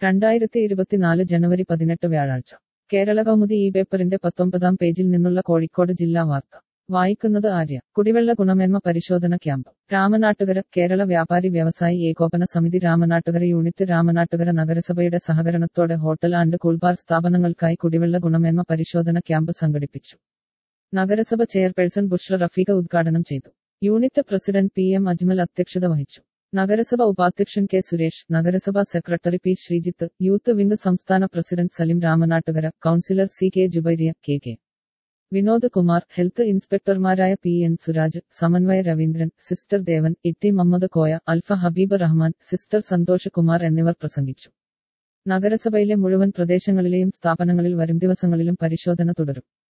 രണ്ടായിരത്തി ഇരുപത്തിനാല് ജനുവരി പതിനെട്ട് വ്യാഴാഴ്ച കേരള കൗമുദി ഈ പേപ്പറിന്റെ പത്തൊമ്പതാം പേജിൽ നിന്നുള്ള കോഴിക്കോട് ജില്ലാ വാർത്ത വായിക്കുന്നത് ആര്യ കുടിവെള്ള ഗുണമേന്മ പരിശോധന ക്യാമ്പ് രാമനാട്ടുകര കേരള വ്യാപാരി വ്യവസായി ഏകോപന സമിതി രാമനാട്ടുകര യൂണിറ്റ് രാമനാട്ടുകര നഗരസഭയുടെ സഹകരണത്തോടെ ഹോട്ടൽ ആൻഡ് കൂൾബാർ സ്ഥാപനങ്ങൾക്കായി കുടിവെള്ള ഗുണമേന്മ പരിശോധന ക്യാമ്പ് സംഘടിപ്പിച്ചു നഗരസഭ ചെയർപേഴ്സൺ ബുഷ്ര റഫീഖ ഉദ്ഘാടനം ചെയ്തു unit president P M Ajmal അധ്യക്ഷത വഹിച്ചു നഗരസഭ ഉപാധ്യക്ഷൻ കെ സുരേഷ് നഗരസഭാ secretary P Sreejith youth wing സംസ്ഥാന president Salim Ramanattukara councillor C K Jubairiya K K Vinod Kumar health ഇൻസ്പെക്ടർമാരായ P N Suraj Samanwaya Raveendran sister Devan Itty Muhammed Koya Alfa Habeeb Rahman sister Santhosh Kumar എന്നിവർ പ്രസംഗിച്ചു നഗരസഭയിലെ മുഴുവൻ പ്രദേശങ്ങളിലെയും സ്ഥാപനങ്ങളിൽ വരും ദിവസങ്ങളിലും പരിശോധന തുടരും